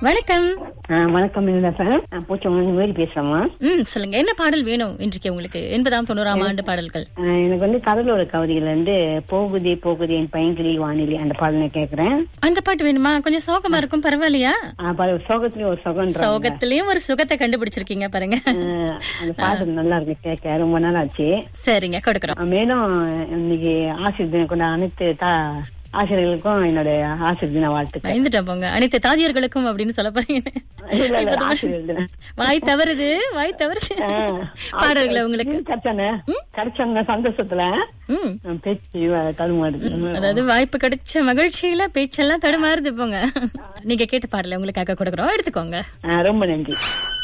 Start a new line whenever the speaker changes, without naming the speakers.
வணக்கம்
ஆ, வணக்கம் சார் நான் பூச்சவங்க மேரி பேசுறேம்மா
ம் சொல்லுங்க என்ன பாடல் வேணும் இன்றைக்கு உங்களுக்கு எண்பதாம் தொண்ணூறாம் ஆண்டு பாடல்கள்
ஆ, எனக்கு வந்து கடலோட கவிதைகள் வந்து போகுதே போகுதே என் பையன்கிளி வானிலை அந்த பாடல் நான் கேக்குறேன்
அந்த பாட்டு வேணுமா கொஞ்சம் சோகமா இருக்கும் பரவாயில்லையா
ஆ, பாரு, சோகத்துலயும் ஒரு சோகம்
சோகத்திலயும் ஒரு சுகத்தை கண்டுபிடிச்சிருக்கீங்க பாருங்க
அந்த பாட்டு நல்லா இருக்கு கேட்க ரொம்ப நாள் ஆச்சு
சரிங்க கொடுக்குறோம்
ஆ, மேலும் இன்னைக்கு ஆசிரியர் தினம் கொண்ட அனைத்து தா ஆசிரியர்களுக்கும் என்னோட ஆசிரியர் தின வாழ்த்துக்கள்
பயந்துட்டோம் போங்க அனைத்து தாதியர்களுக்கும் அப்படின்னு சொல்ல போறீங்க
இல்ல, இல்ல, ஆசிரியர் தினம்
வாய் தவறுது வாய் தவறுது
ஆ,
பாடல்களை உங்களுக்கு
நீங்க கிடைச்சானே கிடைச்சாங்க சந்தோஷத்துல
ம்
ஆ, பேச்சு தடுமாடுது
அதாவது வாய்ப்பு கிடைச்ச மகிழ்ச்சியில பேச்செல்லாம் தடுமாறுது போங்க நீங்க கேட்ட பாடல உங்களுக்காக கொடுக்குறோம் எடுத்துக்கோங்க
ஆ, ரொம்ப நன்றி